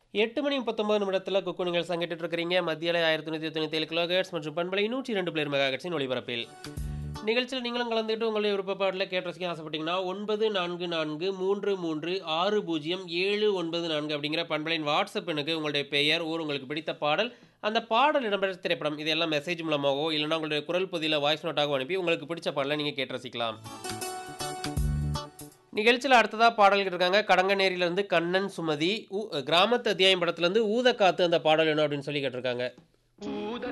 எட்டு மணி முப்பத்தொன்பது நிமிடத்தில் குக்கு நீங்கள் சங்கிட்டு இருக்கிறீங்க மத்தியில் ஆயிரத்தி நூற்றி தொண்ணூற்றி ஏழு கிலோஹெட்ஸ் மற்றும் பண்பலை நூற்றி இரண்டு பிளேர் மெகாஹெட்ஸின் ஒளிபரப்பில் நிகழ்ச்சியில் நீங்களும் கலந்துக்கிட்டு உங்களுடைய விருப்பப்பாட்டில் கேட்டு ரசிக்க ஆசைப்பட்டீங்கன்னா ஒன்பது நான்கு நான்கு மூன்று மூன்று ஆறு பூஜ்ஜியம் ஏழு ஒன்பது நான்கு அப்படிங்கிற பண்பலையின் வாட்ஸ்அப் எண்ணுக்கு உங்களுடைய பெயர் ஊர் உங்களுக்கு பிடித்த பாடல் அந்த பாடல் இடம்பெற்ற திரைப்படம் இதெல்லாம் மெசேஜ் மூலமாகவோ இல்லைனா உங்களுடைய குரல் பதியில் வாய்ஸ் நோட்டாகவோ அனுப்பி உங்களுக்கு பிடிச்ச பாடலை நீங்கள் கேட்டு ரசிக்கலாம் நிகழ்ச்சியில் அடுத்ததாக பாடல்கள் இருக்காங்க கடங்கநேரியிலேருந்து கண்ணன் சுமதி ஊ- கிராமத்து அத்தியாயம் படத்துலேருந்து ஊத காத்து அந்த பாடல் வேணும் அப்படின்னு சொல்லி கேட்டிருக்காங்க